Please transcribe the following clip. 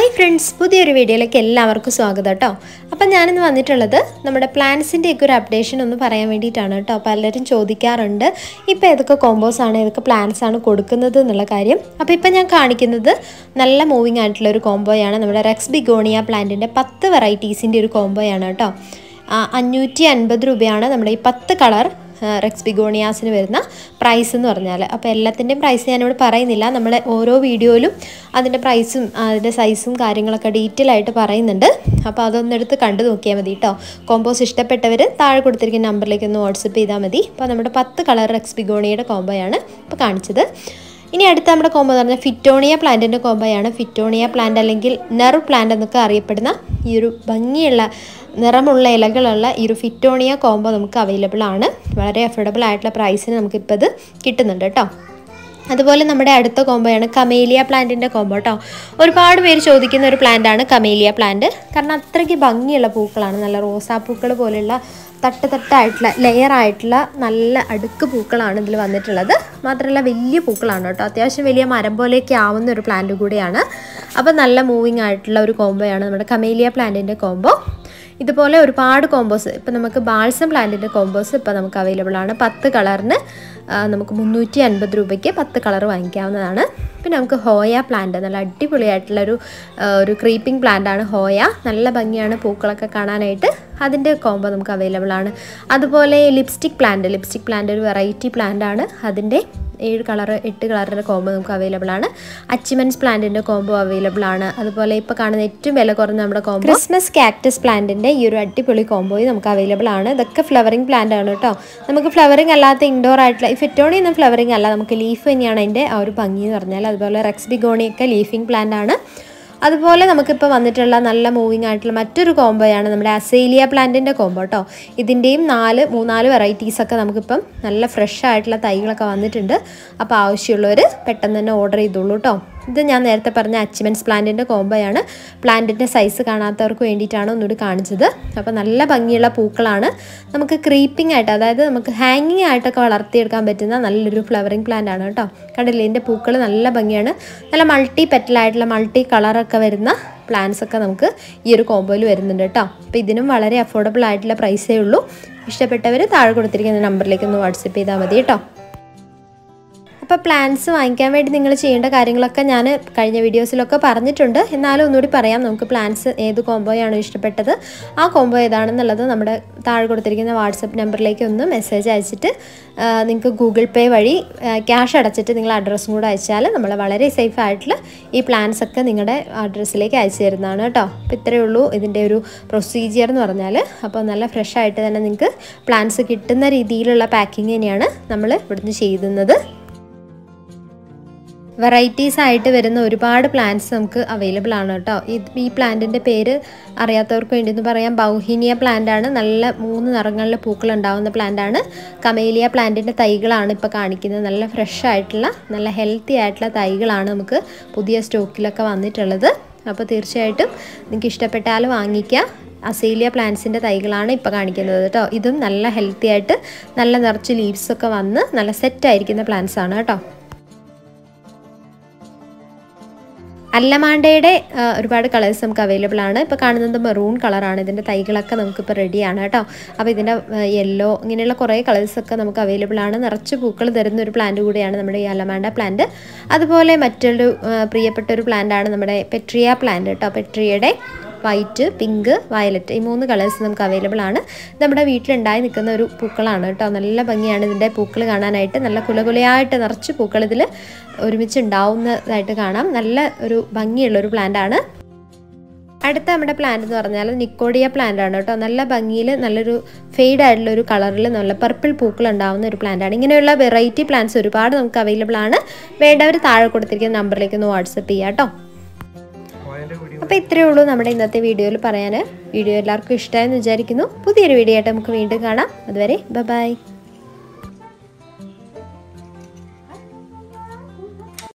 hi friends പുതിയൊരു വീഡിയോയിലേക്ക് എല്ലാവർക്കും സ്വാഗതം കേട്ടോ അപ്പം ഞാനിന്ന് വന്നിട്ടുള്ളത് നമ്മുടെ പ്ലാന്റ്സിൻ്റെയൊക്കെ ഒരു അപ്ഡേഷൻ ഒന്ന് പറയാൻ വേണ്ടിയിട്ടാണ് കേട്ടോ പലരും ചോദിക്കാറുണ്ട് ഇപ്പോൾ ഏതൊക്കെ കോമ്പോസ് ആണ് ഏതൊക്കെ പ്ലാന്റ്സ് ആണ് കൊടുക്കുന്നത് എന്നുള്ള കാര്യം അപ്പോൾ ഇപ്പം ഞാൻ കാണിക്കുന്നത് നല്ല മൂവിങ് ആയിട്ടുള്ള ഒരു കോംബോയാണ് നമ്മുടെ റെക്സ് ബിഗോണിയ പ്ലാന്റിൻ്റെ പത്ത് വെറൈറ്റീസിൻ്റെ ഒരു കോംബോയാണ് കേട്ടോ ആ, അഞ്ഞൂറ്റി അൻപത് രൂപയാണ് നമ്മുടെ ഈ പത്ത് കളർ റെക്സ് ബിഗോണിയാസിന് വരുന്ന പ്രൈസ് എന്ന് പറഞ്ഞാൽ അപ്പോൾ എല്ലാത്തിൻ്റെയും പ്രൈസ് ഞാനിവിടെ പറയുന്നില്ല നമ്മൾ ഓരോ വീഡിയോയിലും അതിൻ്റെ പ്രൈസും അതിൻ്റെ സൈസും കാര്യങ്ങളൊക്കെ ഡീറ്റെയിൽ ആയിട്ട് പറയുന്നുണ്ട് അപ്പോൾ അതൊന്നെടുത്ത് കണ്ടു നോക്കിയാൽ മതി കേട്ടോ കോമ്പോസ് ഇഷ്ടപ്പെട്ടവർ താഴെ കൊടുത്തിരിക്കുന്ന നമ്പറിലേക്ക് ഒന്ന് വാട്സപ്പ് ചെയ്താൽ മതി അപ്പോൾ നമ്മുടെ പത്ത് കളർ റെക്സ് ബിഗോണിയുടെ കോംബോയാണ് ഇപ്പോൾ കാണിച്ചത് ഇനി അടുത്ത നമ്മുടെ കോംബോ എന്ന് പറഞ്ഞാൽ ഫിറ്റോണിയ പ്ലാന്റിൻ്റെ കോംബോയാണ് ഫിറ്റോണിയ പ്ലാന്റ് അല്ലെങ്കിൽ നെറു പ്ലാന്റ് എന്നൊക്കെ അറിയപ്പെടുന്ന ഈ ഒരു ഭംഗിയുള്ള നിറമുള്ള ഇലകളുള്ള ഈ ഒരു ഫിറ്റോണിയ കോംബോ നമുക്ക് അവൈലബിൾ ആണ് വളരെ അഫോർഡബിൾ ആയിട്ടുള്ള പ്രൈസിന് നമുക്കിപ്പോൾ ഇത് കിട്ടുന്നുണ്ട് കേട്ടോ അതുപോലെ നമ്മുടെ അടുത്ത കോംബോയാണ് കമേലിയ പ്ലാന്റിൻ്റെ കോംബോ കേട്ടോ ഒരുപാട് പേര് ചോദിക്കുന്ന ഒരു പ്ലാന്റാണ് കമേലിയ പ്ലാന്റ് കാരണം അത്രയ്ക്ക് ഭംഗിയുള്ള പൂക്കളാണ് നല്ല റോസാപ്പൂക്കൾ പോലെയുള്ള തട്ട് തട്ടായിട്ടുള്ള ലെയർ ആയിട്ടുള്ള നല്ല അടുക്ക് പൂക്കളാണ് ഇതിൽ വന്നിട്ടുള്ളത് മാത്രമല്ല വലിയ പൂക്കളാണ് കേട്ടോ അത്യാവശ്യം വലിയ മരം പോലെയൊക്കെ ആവുന്ന ഒരു പ്ലാന്റ് കൂടിയാണ് അപ്പോൾ നല്ല മൂവിങ് ആയിട്ടുള്ള ഒരു കോംബോയാണ് നമ്മുടെ കമേലിയ പ്ലാന്റിൻ്റെ കോംബോ ഇതുപോലെ ഒരുപാട് കോമ്പോസ് ഇപ്പം നമുക്ക് ബാൾസം പ്ലാന്റിൻ്റെ കോമ്പോസ് ഇപ്പോൾ നമുക്ക് അവൈലബിൾ ആണ് പത്ത് കളറിന് ആ, നമുക്ക് മുന്നൂറ്റി അൻപത് രൂപയ്ക്ക് പത്ത് കളർ വാങ്ങിക്കാവുന്നതാണ് പിന്നെ നമുക്ക് ഹോയ പ്ലാന്റ് നല്ല അടിപൊളിയായിട്ടുള്ള ഒരു ആ, ഒരു ക്രീപ്പിംഗ് പ്ലാന്റ് ആണ് ഹോയ നല്ല ഭംഗിയാണ് പൂക്കളൊക്കെ കാണാനായിട്ട് അതിൻ്റെ കോംബോ നമുക്ക് അവൈലബിൾ ആണ് അതുപോലെ ലിപ്സ്റ്റിക് പ്ലാന്റ് ലിപ്സ്റ്റിക് പ്ലാന്റ് ഒരു വെറൈറ്റി പ്ലാന്റ് ആണ് അതിൻ്റെ ഏഴ് കളർ എട്ട് കളറിൻ്റെ കോംബോ നമുക്ക് അവൈലബിൾ ആണ് അച്ചിമൻസ് പ്ലാന്റിൻ്റെ കോംബോ അവൈലബിൾ ആണ് അതുപോലെ ഇപ്പോൾ കാണുന്ന ഏറ്റവും വില കുറഞ്ഞ നമ്മുടെ കോംബോ ക്രിസ്മസ് കാക്ടസ് പ്ലാന്റിൻ്റെ ഈ ഒരു അടിപൊളി കോംബോയും നമുക്ക് അവൈലബിൾ ആണ് ഇതൊക്കെ ഫ്ലവറിങ് പ്ലാന്റ് ആണ് കേട്ടോ നമുക്ക് ഫ്ലവറിങ് അല്ലാത്ത ഇൻഡോർ ആയിട്ടുള്ള ഈ ഫിറ്റോണി ഒന്നും ഫ്ലവറിങ് അല്ല നമുക്ക് ലീഫ് തന്നെയാണ് അതിൻ്റെ ആ ഒരു ഭംഗി എന്ന് പറഞ്ഞാൽ അതുപോലെ റെക്സ് ബിഗോണിയൊക്കെ ലീഫിംഗ് പ്ലാന്റ് ആണ് അതുപോലെ നമുക്കിപ്പോൾ വന്നിട്ടുള്ള നല്ല മൂവിങ് ആയിട്ടുള്ള മറ്റൊരു കോംബോയാണ് നമ്മുടെ അസേലിയ പ്ലാന്റിൻ്റെ കോംബോ കേട്ടോ ഇതിൻ്റെയും നാല് മൂന്നാല് വെറൈറ്റീസൊക്കെ നമുക്കിപ്പം നല്ല ഫ്രഷ് ആയിട്ടുള്ള തൈകളൊക്കെ വന്നിട്ടുണ്ട് അപ്പോൾ ആവശ്യമുള്ളവർ പെട്ടെന്ന് തന്നെ ഓർഡർ ചെയ്തോളൂ കേട്ടോ ഇത് ഞാൻ നേരത്തെ പറഞ്ഞ അച്ചിമെൻസ് പ്ലാന്റിൻ്റെ കോംബോയാണ് പ്ലാന്റിൻ്റെ സൈസ് കാണാത്തവർക്ക് വേണ്ടിയിട്ടാണ് ഒന്നുകൂടി കാണിച്ചത് അപ്പോൾ നല്ല ഭംഗിയുള്ള പൂക്കളാണ് നമുക്ക് ക്രീപ്പിംഗ് ആയിട്ട് അതായത് നമുക്ക് ഹാങ്ങിങ് ആയിട്ടൊക്കെ വളർത്തിയെടുക്കാൻ പറ്റുന്ന നല്ലൊരു ഫ്ലവറിങ് പ്ലാന്റ് ആണ് കേട്ടോ കണ്ടില്ലേ ഇതിൻ്റെ പൂക്കൾ നല്ല ഭംഗിയാണ് നല്ല മൾട്ടി പെറ്റലായിട്ടുള്ള മൾട്ടി കളറൊക്കെ വരുന്ന പ്ലാന്റ്സ് ഒക്കെ നമുക്ക് ഈ ഒരു കോംബോയിൽ വരുന്നുണ്ട് കേട്ടോ അപ്പോൾ ഇതിനും വളരെ അഫോർഡബിൾ ആയിട്ടുള്ള പ്രൈസേ ഉള്ളൂ ഇഷ്ടപ്പെട്ടവർ താഴെ കൊടുത്തിരിക്കുന്ന നമ്പറിലേക്ക് ഒന്ന് വാട്സപ്പ് ചെയ്താൽ മതി കേട്ടോ അപ്പോൾ പ്ലാൻസ് വാങ്ങിക്കാൻ വേണ്ടി നിങ്ങൾ ചെയ്യേണ്ട കാര്യങ്ങളൊക്കെ ഞാൻ കഴിഞ്ഞ വീഡിയോസിലൊക്കെ പറഞ്ഞിട്ടുണ്ട് എന്നാലും ഒന്നുകൂടി പറയാം നമുക്ക് പ്ലാൻസ് ഏത് കോംബോയാണോ ഇഷ്ടപ്പെട്ടത് ആ കോംബോ ഏതാണെന്നുള്ളത് നമ്മുടെ താഴെ കൊടുത്തിരിക്കുന്ന വാട്സപ്പ് നമ്പറിലേക്ക് ഒന്ന് മെസ്സേജ് അയച്ചിട്ട് ആ, നിങ്ങൾക്ക് ഗൂഗിൾ പേ വഴി ക്യാഷ് അടച്ചിട്ട് നിങ്ങൾ അഡ്രസ്സും കൂടെ അയച്ചാൽ നമ്മൾ വളരെ സേഫ് ആയിട്ടുള്ള ഈ പ്ലാൻസ് ഒക്കെ നിങ്ങളുടെ അഡ്രസ്സിലേക്ക് അയച്ചു തരുന്നതാണ് കേട്ടോ അപ്പോൾ ഇത്രയേ ഉള്ളൂ ഇതിൻ്റെ ഒരു പ്രൊസീജിയർ എന്ന് പറഞ്ഞാൽ അപ്പോൾ നല്ല ഫ്രഷ് ആയിട്ട് തന്നെ നിങ്ങൾക്ക് പ്ലാൻസ് കിട്ടുന്ന രീതിയിലുള്ള പാക്കിങ് തന്നെയാണ് നമ്മൾ ഇവിടുന്ന് ചെയ്യുന്നത് വെറൈറ്റീസ് ആയിട്ട് വരുന്ന ഒരുപാട് പ്ലാന്റ്സ് നമുക്ക് അവൈലബിൾ ആണ് കേട്ടോ ഇത് ഈ പ്ലാന്റിൻ്റെ പേര് അറിയാത്തവർക്ക് വേണ്ടി എന്ന് പറയാം ബൗഹീനിയ പ്ലാന്റ് ആണ് നല്ല മൂന്ന് നിറങ്ങളിലെ പൂക്കൾ ഉണ്ടാവുന്ന പ്ലാന്റ് ആണ് കമേലിയ പ്ലാന്റിൻ്റെ തൈകളാണ് ഇപ്പോൾ കാണിക്കുന്നത് നല്ല ഫ്രഷ് ആയിട്ടുള്ള നല്ല ഹെൽത്തി ആയിട്ടുള്ള തൈകളാണ് നമുക്ക് പുതിയ സ്റ്റോക്കിലൊക്കെ വന്നിട്ടുള്ളത് അപ്പോൾ തീർച്ചയായിട്ടും നിങ്ങൾക്ക് ഇഷ്ടപ്പെട്ടാൽ വാങ്ങിക്കുക അസേലിയ പ്ലാന്റ്സിൻ്റെ തൈകളാണ് ഇപ്പോൾ കാണിക്കുന്നത് കേട്ടോ ഇതും നല്ല ഹെൽത്തി ആയിട്ട് നല്ല നിറച്ച് ലീവ്സ് ഒക്കെ വന്ന് നല്ല സെറ്റ് ആയിരിക്കുന്ന പ്ലാന്റ്സ് ആണ് കേട്ടോ അല്ലമാണ്ടയുടെ ആ, ഒരുപാട് കളേഴ്സ് നമുക്ക് അവൈലബിൾ ആണ് ഇപ്പോൾ കാണുന്നത് മെറൂൺ കളറാണ് ഇതിൻ്റെ തൈകളൊക്കെ നമുക്കിപ്പോൾ റെഡിയാണ് കേട്ടോ അപ്പോൾ ഇതിൻ്റെ യെല്ലോ ഇങ്ങനെയുള്ള കുറേ കളേഴ്സൊക്കെ നമുക്ക് അവൈലബിൾ ആണ് നിറച്ച് പൂക്കൾ തരുന്ന ഒരു പ്ലാന്റ് കൂടിയാണ് നമ്മുടെ ഈ അല്ലമാണ്ട പ്ലാന്റ് അതുപോലെ മറ്റൊരു ആ, പ്രിയപ്പെട്ട ഒരു പ്ലാന്റ് ആണ് നമ്മുടെ പെട്രിയ പ്ലാന്റ് കേട്ടോ പെട്രിയയുടെ വൈറ്റ് പിങ്ക് വയലറ്റ് ഈ മൂന്ന് കളേഴ്സ് നമുക്ക് അവൈലബിൾ ആണ് ഇത് നമ്മുടെ വീട്ടിലുണ്ടായി നിൽക്കുന്ന ഒരു പൂക്കളാണ് കേട്ടോ നല്ല ഭംഗിയാണ് ഇതിൻ്റെ പൂക്കൾ കാണാനായിട്ട് നല്ല കുലകുലയായിട്ട് നിറച്ച് പൂക്കൾ ഇതിൽ ഒരുമിച്ച് ഉണ്ടാവുന്നതായിട്ട് കാണാം നല്ല ഒരു ഭംഗിയുള്ള ഒരു പ്ലാന്റ് ആണ് അടുത്ത നമ്മുടെ പ്ലാന്റ് എന്ന് പറഞ്ഞാൽ നിക്കോഡിയ പ്ലാന്റ് ആണ് കേട്ടോ നല്ല ഭംഗിയിൽ നല്ലൊരു ഫെയ്ഡ് ആയിട്ടുള്ള ഒരു കളറിൽ നല്ല പർപ്പിൾ പൂക്കൾ ഉണ്ടാവുന്ന ഒരു പ്ലാന്റ് ആണ് ഇങ്ങനെയുള്ള വെറൈറ്റി പ്ലാന്റ്സ് ഒരുപാട് നമുക്ക് അവൈലബിൾ ആണ് വേണ്ടവർ താഴെ കൊടുത്തിരിക്കുന്ന നമ്പറിലേക്ക് ഒന്ന് വാട്സപ്പ് ചെയ്യാം കേട്ടോ അപ്പോൾ ഇത്രയേ ഉള്ളൂ നമ്മുടെ ഇന്നത്തെ വീഡിയോയിൽ പറയാൻ വീഡിയോ എല്ലാവർക്കും ഇഷ്ടമായെന്ന് വിചാരിക്കുന്നു പുതിയൊരു വീഡിയോ ആയിട്ട് നമുക്ക് വീണ്ടും കാണാം അതുവരെ ബൈ